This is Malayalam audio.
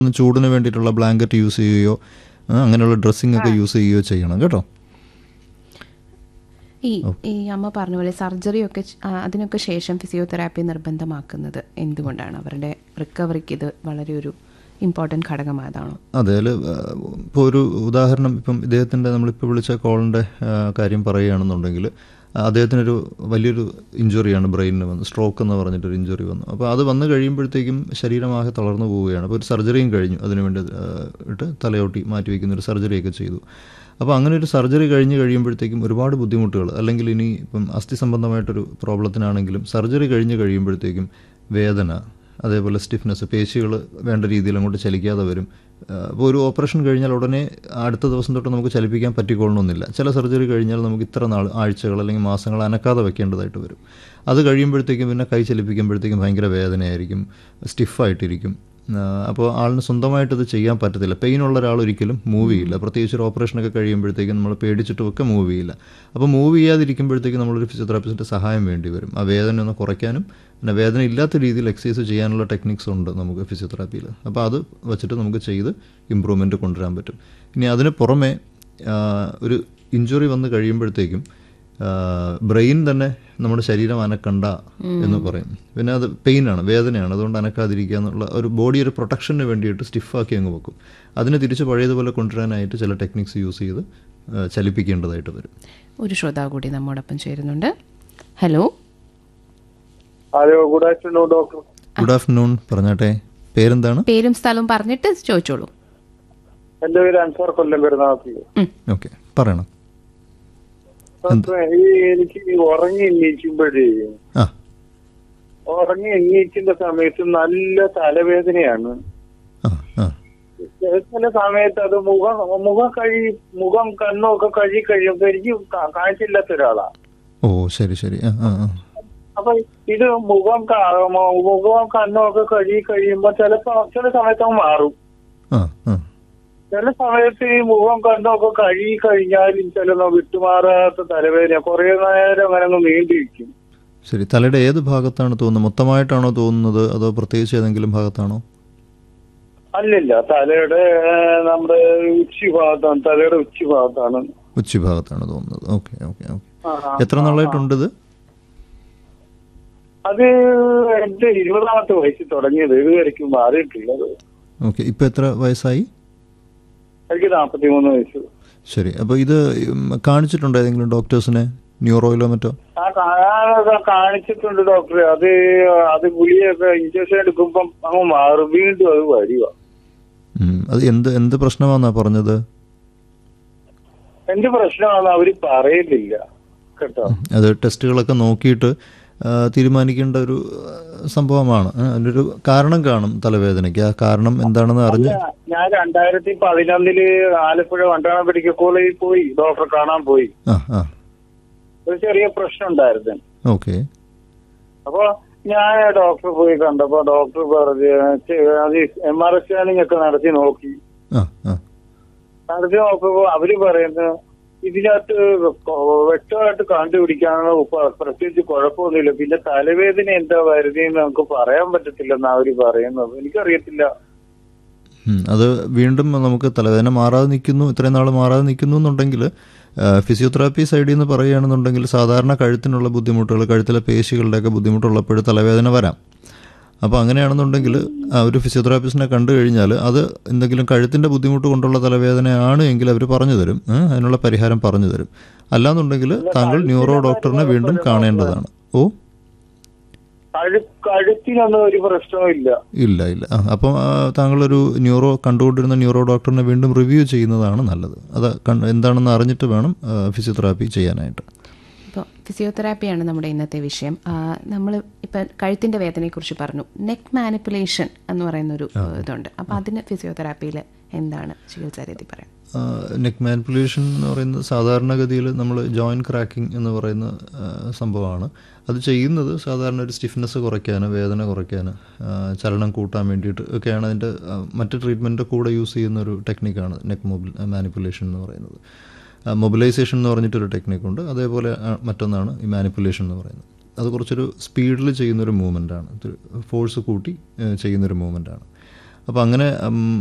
ഒന്ന് ചൂടിന് വേണ്ടിയിട്ടുള്ള ബ്ലാങ്കറ്റ് യൂസ് ചെയ്യുകയോ ആ, അങ്ങനെയുള്ള ഡ്രസ്സിംഗ് ഒക്കെ യൂസ് ചെയ്യുകയോ ചെയ്യണം കേട്ടോ ഈ ഈ അമ്മ പറഞ്ഞ പോലെ സർജറി ഒക്കെ ച- ആ, അതിനൊക്കെ ശേഷം ഫിസിയോതെറാപ്പി നിർബന്ധമാക്കുന്നത് എന്തുകൊണ്ടാണ് അവരുടെ റിക്കവറിക്ക് ഇത് വളരെ ഒരു ഇമ്പോർട്ടൻറ്റ് ഘടകമായതാണോ അതെ അതിൽ ഇപ്പോൾ ഒരു ഉദാഹരണം ഇപ്പം ഇദ്ദേഹത്തിൻ്റെ നമ്മളിപ്പോൾ വിളിച്ച കോളിൻ്റെ കാര്യം പറയുകയാണെന്നുണ്ടെങ്കിൽ അദ്ദേഹത്തിനൊരു വലിയൊരു ഇഞ്ചുറിയാണ് ബ്രെയിനിന് വന്നു സ്ട്രോക്ക് എന്ന് പറഞ്ഞിട്ടൊരു ഇഞ്ചുറി വന്നു അപ്പോൾ അത് വന്നു കഴിയുമ്പോഴത്തേക്കും ശരീരമാകെ തളർന്നു പോവുകയാണ് അപ്പോൾ ഒരു സർജറിയും കഴിഞ്ഞു അതിനുവേണ്ടി ആ, ഇട്ട് തലയോട്ടി മാറ്റി വയ്ക്കുന്ന ഒരു സർജറിയൊക്കെ ചെയ്തു അപ്പോൾ അങ്ങനെ ഒരു സർജറി കഴിഞ്ഞ് കഴിയുമ്പോഴത്തേക്കും ഒരുപാട് ബുദ്ധിമുട്ടുകൾ അല്ലെങ്കിൽ ഇനി ഇപ്പം അസ്ഥി സംബന്ധമായിട്ടൊരു പ്രോബ്ലത്തിനാണെങ്കിലും സർജറി കഴിഞ്ഞ് കഴിയുമ്പോഴത്തേക്കും വേദന അതേപോലെ സ്റ്റിഫ്നെസ് പേശികൾ വേണ്ട രീതിയിൽ അങ്ങോട്ട് ചലിക്കാതെ വരും അപ്പോൾ ഒരു ഓപ്പറേഷൻ കഴിഞ്ഞാൽ ഉടനെ അടുത്ത ദിവസം തൊട്ട് നമുക്ക് ചലിപ്പിക്കാൻ പറ്റിക്കൊള്ളണമെന്നില്ല ചില സർജറി കഴിഞ്ഞാൽ നമുക്ക് ഇത്ര നാൾ ആഴ്ചകൾ അല്ലെങ്കിൽ മാസങ്ങൾ അനക്കാതെ വെക്കേണ്ടതായിട്ട് വരും അത് കഴിയുമ്പോഴത്തേക്കും പിന്നെ കൈ ചലിപ്പിക്കുമ്പോഴത്തേക്കും ഭയങ്കര വേദനയായിരിക്കും സ്റ്റിഫായിട്ടിരിക്കും അപ്പോൾ ആളിന് സ്വന്തമായിട്ട് ഇത് ചെയ്യാൻ പറ്റത്തില്ല പെയിൻ ഉള്ള ഒരാൾ ഒരിക്കലും മൂവ് ചെയ്യില്ല പ്രത്യേകിച്ച് ഒരു ഓപ്പറേഷനൊക്കെ കഴിയുമ്പോഴത്തേക്കും നമ്മൾ പേടിച്ചിട്ടും ഒക്കെ മൂവ് ചെയ്യില്ല അപ്പോൾ മൂവ് ചെയ്യാതിരിക്കുമ്പോഴത്തേക്കും നമ്മളൊരു ഫിസിയോതെറാപ്പിസ്റ്റിൻ്റെ സഹായം വേണ്ടി വരും ആ വേദന ഒന്ന് കുറയ്ക്കാനും പിന്നെ വേദന ഇല്ലാത്ത രീതിയിൽ എക്സസൈസ് ചെയ്യാനുള്ള ടെക്നിക്സ് ഉണ്ട് നമുക്ക് ഫിസിയോതെറാപ്പിയിൽ അപ്പോൾ അത് വെച്ചിട്ട് നമുക്ക് ചെയ്ത് ഇമ്പ്രൂവ്മെൻറ്റ് കൊണ്ടുവരാൻ പറ്റും ഇനി അതിന് പുറമെ ആ, ഒരു ഇഞ്ചുറി വന്ന് കഴിയുമ്പോഴത്തേക്കും ബ്രെയിൻ തന്നെ നമ്മുടെ ശരീരം അനക്കണ്ട എന്ന് പറയും പിന്നെ അത് പെയിനാണ് വേദനയാണ് അതുകൊണ്ട് അനക്കാതിരിക്കുക എന്നുള്ള ഒരു ബോഡി ഒരു പ്രൊട്ടക്ഷന് വേണ്ടിയിട്ട് സ്റ്റിഫാക്കി അങ്ങ് വെക്കും അതിനെ തിരിച്ച് പഴയതുപോലെ കൊണ്ടുവരാനായിട്ട് ചില ടെക്നിക്സ് യൂസ് ചെയ്ത് ആ, ചലിപ്പിക്കേണ്ടതായിട്ട് വരും ഒരു ശ്രോതാവ് കൂടി നമ്മോടൊപ്പം ചേരുന്നുണ്ട് hello hello good afternoon doctor good afternoon പറഞ്ഞാട്ടെ പേരെന്താണ് പേരും സ്ഥലവും പറഞ്ഞിട്ട് ചോദിച്ചോളൂ എന്റെ പേര് അൻസാർ കൊല്ലം പെരുന്നാളത്തിൽ ഉം. ഓക്കെ പറയണം ഈ എനിക്ക് ഈ ഉറങ്ങി എണ്ണീക്കുമ്പോഴേ ആ ഉറങ്ങി എണ്ണീക്കുന്ന സമയത്ത് നല്ല തലവേദനയാണ് ആ ആ ചില സമയത്ത് അത് മുഖം മുഖം കഴി മുഖം കണ്ണൊക്കെ കഴുകി കഴിയുമ്പോ എനിക്ക് കാ- കാഴ്ചയില്ലാത്ത ഒരാളാ ഓ ശരി ശരി ആ ആ ആ അപ്പൊ ഇത് മുഖം കാ- മു- മുഖം കണ്ണൊക്കെ കഴുകി കഴിയുമ്പോ ചിലപ്പോ ചില സമയത്ത് അങ്ങ് മാറും ആ ആ ചില സമയത്ത് ഈ മുഖം കണ്ണൊക്കെ കഴുകി കഴിഞ്ഞാലും ചില വിട്ടുമാറാത്ത തലവേദന കുറെ നേരം അങ്ങനെ അങ്ങ് നീണ്ടിരിക്കും ശരി തലയുടെ ഏത് ഭാഗത്താണ് തോന്നുന്നത് മൊത്തമായിട്ടാണോ തോന്നുന്നത് അതോ പ്രത്യേകിച്ച് ഏതെങ്കിലും ഭാഗത്താണോ അല്ലല്ല തലയുടെ ആ, നമ്മുടെ ഉച്ചി ഭാഗത്താണ് തലയുടെ ഉച്ചി ഭാഗത്താണ് ഉച്ചി ഭാഗത്താണ് തോന്നുന്നത് ഓക്കെ ഓക്കെ ഓക്കെ ആ, ആ, എത്ര നാളായിട്ടുണ്ട് ഇത് അത് എന്റെ ഇരുപതാമത്തെ വയസ്സിൽ തുടങ്ങിയത് ഇതുവരെയ്ക്കും മാറിയിട്ടില്ലത് ഓക്കെ ഇപ്പം എത്ര വയസ്സായി എനിക്ക് നാപ്പത്തി മൂന്ന് വയസ്സ് ശരി അപ്പോൾ ഇത് ഉം, കാണിച്ചിട്ടുണ്ടോ ഏതെങ്കിലും ഡോക്ടേഴ്സിനെ ന്യൂറോയിലോ മറ്റോ ആ കാണാനൊക്കെ കാണിച്ചിട്ടുണ്ട് ഡോക്ടറെ അത് അത് ഗുളിയൊക്കെ ഇഞ്ചക്ഷൻ എടുക്കുമ്പം അങ്ങ് മാറും വീണ്ടും അത് വരിക ഉം, അത് എന്ത് എന്ത് പ്രശ്നമാണെന്നാ പറഞ്ഞത് എന്ത് പ്രശ്നമാണെന്ന് അവര് പറയുന്നില്ല കേട്ടോ അത് ടെസ്റ്റുകളൊക്കെ നോക്കിയിട്ട് ആ, തീരുമാനിക്കേണ്ട ഒരു ആ, സംഭവമാണ് ആ, അതിനൊരു കാരണം കാണും തലവേദനയ്ക്ക് ആ കാരണം എന്താണെന്ന് അറിഞ്ഞ് ഞാൻ രണ്ടായിരത്തി പതിനൊന്നില് ആലപ്പുഴ വണ്ടാനം മെഡിക്കൽ കോളേജിൽ പോയി ഡോക്ടറെ കാണാൻ പോയി ആ ആ ഒരു ചെറിയ പ്രശ്നം ഉണ്ടായിരുന്നു ഓക്കെ അപ്പൊ ഞാൻ ഡോക്ടറെ പോയി കണ്ടപ്പോ ഡോക്ടർ പറഞ്ഞു "ചെ- അത് എം ആർ സ്കാനിങ് ഒക്കെ നടത്തി നോക്കി ആ ആ നടത്തി നോക്കുമ്പോ അവര് പറയുന്നു ഇതിനകത്ത് വ്യക്തമായിട്ട് കണ്ടുപിടിക്കാനുള്ള ഉപ- പ്രത്യേകിച്ച് കുഴപ്പമൊന്നുമില്ല പിന്നെ തലവേദന എന്താ വരുന്നതെന്ന് നമുക്ക് പറയാൻ പറ്റത്തില്ലെന്നാ അവര് പറയുന്നത് എനിക്കറിയത്തില്ല ഉം, അത് വീണ്ടും നമുക്ക് തലവേദന മാറാതെ നിൽക്കുന്നു ഇത്രയും നാൾ മാറാതെ നിൽക്കുന്നു എന്നുണ്ടെങ്കിൽ ഫിസിയോതെറാപ്പി സൈഡിൽ നിന്ന് പറയുകയാണെന്നുണ്ടെങ്കിൽ സാധാരണ കഴുത്തിനുള്ള ബുദ്ധിമുട്ടുകൾ കഴുത്തിലെ പേശികളുടെയൊക്കെ ബുദ്ധിമുട്ടുള്ളപ്പോൾ തലവേദന വരാം അപ്പോൾ അങ്ങനെയാണെന്നുണ്ടെങ്കിൽ ആ, ഒരു ഫിസിയോതെറാപ്പിസ്റ്റിനെ കണ്ടു കഴിഞ്ഞാൽ അത് എന്തെങ്കിലും കഴുത്തിൻ്റെ ബുദ്ധിമുട്ട് കൊണ്ടുള്ള തലവേദനയാണ് എങ്കിൽ അവർ പറഞ്ഞു തരും ഏ, അതിനുള്ള പരിഹാരം പറഞ്ഞു തരും അല്ലാന്നുണ്ടെങ്കിൽ താങ്കൾ ന്യൂറോ ഡോക്ടറിനെ വീണ്ടും കാണേണ്ടതാണ് ഓ കഴു കഴുത്തിനൊന്നും ഒരു പ്രശ്നവും ഇല്ല ഇല്ല ഇല്ല ആ, അപ്പം ആ, താങ്കളൊരു ന്യൂറോ കണ്ടുകൊണ്ടിരുന്ന ന്യൂറോ ഡോക്ടറിനെ വീണ്ടും റിവ്യൂ ചെയ്യുന്നതാണ് നല്ലത് അത് കൺ- എന്താണെന്ന് അറിഞ്ഞിട്ട് വേണം ആ, ഫിസിയോതെറാപ്പി ചെയ്യാനായിട്ട് ഇപ്പോൾ ഫിസിയോതെറാപ്പിയാണ് നമ്മുടെ ഇന്നത്തെ വിഷയം നമ്മൾ ഇപ്പം കഴുത്തിൻ്റെ വേദനയെക്കുറിച്ച് പറഞ്ഞു നെക്ക് മാനിപ്പുലേഷൻ എന്ന് പറയുന്നൊരു ഇതുണ്ട് അപ്പോൾ അതിന് ഫിസിയോതെറാപ്പിയിൽ എന്താണ് ചികിത്സാ രീതി പറയാം നെക്ക് മാനിപ്പുലേഷൻ എന്ന് പറയുന്നത് സാധാരണഗതിയിൽ നമ്മൾ ജോയിൻറ്റ് ക്രാക്കിംഗ് എന്ന് പറയുന്ന ആ, സംഭവമാണ് അത് ചെയ്യുന്നത് സാധാരണ ഒരു സ്റ്റിഫ്നെസ് കുറയ്ക്കാൻ വേദന കുറയ്ക്കാൻ ആ, ചലനം കൂട്ടാൻ വേണ്ടിയിട്ട് ഒക്കെയാണ് അതിൻ്റെ ആ, മറ്റ് ട്രീറ്റ്മെൻറ്റ് കൂടെ യൂസ് ചെയ്യുന്ന ഒരു ടെക്നിക്കാണ് നെക്ക് മൊബിൽ മാനിപ്പുലേഷൻ എന്ന് പറയുന്നത് മൊബിലൈസേഷൻ എന്ന് പറഞ്ഞിട്ടൊരു ടെക്നിക്കുണ്ട് അതേപോലെ ആ, മറ്റൊന്നാണ് ഈ മാനിപ്പുലേഷൻ എന്ന് പറയുന്നത് അത് കുറച്ചൊരു സ്പീഡിൽ ചെയ്യുന്നൊരു മൂവ്മെൻറ്റാണ് ഫോഴ്സ് കൂട്ടി ആ, ചെയ്യുന്നൊരു മൂവ്മെൻറ്റാണ് അപ്പോൾ അങ്ങനെ ഉം,